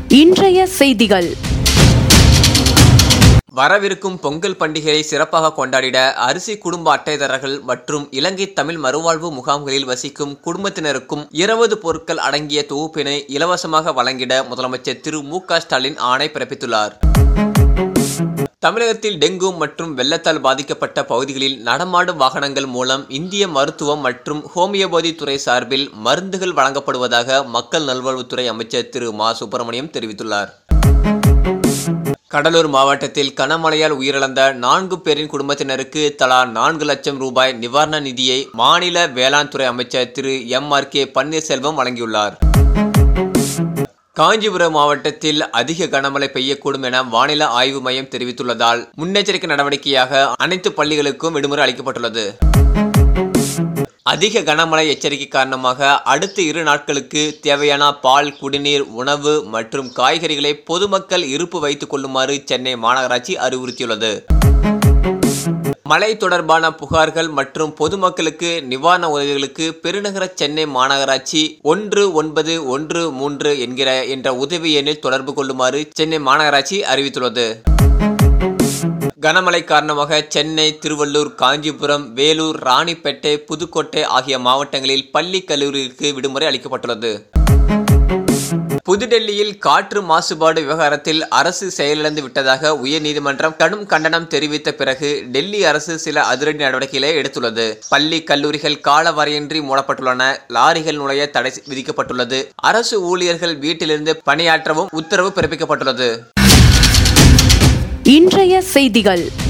இன்றைய செய்திகள் வரவிருக்கும் பொங்கல் பண்டிகையை சிறப்பாக கொண்டாடிட அரிசி குடும்ப அட்டைதாரர்கள் மற்றும் இலங்கை தமிழ் மறுவாழ்வு முகாம்களில் வசிக்கும் குடும்பத்தினருக்கும் இருபது பொருட்கள் அடங்கிய தொகுப்பினை இலவசமாக வழங்கிட முதலமைச்சர் திரு மு க ஸ்டாலின் ஆணை பிறப்பித்துள்ளார் தமிழகத்தில் டெங்கு மற்றும் வெள்ளத்தால் பாதிக்கப்பட்ட பகுதிகளில் நடமாடும் வாகனங்கள் மூலம் இந்திய மருத்துவம் மற்றும் ஹோமியோபதி துறை சார்பில் மருந்துகள் வழங்கப்படுவதாக மக்கள் நல்வாழ்வுத்துறை அமைச்சர் திரு மா சுப்பிரமணியம் தெரிவித்துள்ளார் கடலூர் மாவட்டத்தில் கனமழையால் உயிரிழந்த நான்கு பேரின் குடும்பத்தினருக்கு தலா நான்கு லட்சம் ரூபாய் நிவாரண நிதியை மாநில வேளாண் துறை அமைச்சர் திரு எம் ஆர் கே பன்னீர்செல்வம் வழங்கியுள்ளார் காஞ்சிபுரம் மாவட்டத்தில் அதிக கனமழை பெய்யக்கூடும் என வானிலை ஆய்வு மையம் தெரிவித்துள்ளதால் முன்னெச்சரிக்கை நடவடிக்கையாக அனைத்து பள்ளிகளுக்கும் விடுமுறை அளிக்கப்பட்டுள்ளது அதிக கனமழை எச்சரிக்கை காரணமாக அடுத்த இரு நாட்களுக்கு தேவையான பால் குடிநீர் உணவு மற்றும் காய்கறிகளை பொதுமக்கள் இருப்பு வைத்துக் கொள்ளுமாறு சென்னை மாநகராட்சி அறிவுறுத்தியுள்ளது மழை தொடர்பான புகார்கள் மற்றும் பொதுமக்களுக்கு நிவாரண உதவிகளுக்கு பெருநகர சென்னை மாநகராட்சி ஒன்று ஒன்பது ஒன்று மூன்று என்கிற என்ற உதவி எண்ணில் தொடர்பு கொள்ளுமாறு சென்னை மாநகராட்சி அறிவித்துள்ளது கனமழை காரணமாக சென்னை திருவள்ளூர் காஞ்சிபுரம் வேலூர் ராணிப்பேட்டை புதுக்கோட்டை ஆகிய மாவட்டங்களில் பள்ளி கல்லூரிகளுக்கு விடுமுறை அளிக்கப்பட்டுள்ளது புதுடெல்லியில் காற்று மாசுபாடு விவகாரத்தில் அரசு செயலிழந்து விட்டதாக உயர்நீதிமன்றம் கடும் கண்டனம் தெரிவித்த பிறகு டெல்லி அரசு சில அதிரடி நடவடிக்கைகளை எடுத்துள்ளது பள்ளி கல்லூரிகள் காலவரையின்றி மூடப்பட்டுள்ளன லாரிகள் நுழைய தடை விதிக்கப்பட்டுள்ளது அரசு ஊழியர்கள் வீட்டிலிருந்து பணியாற்றவும் உத்தரவு பிறப்பிக்கப்பட்டுள்ளது இன்றைய செய்திகள்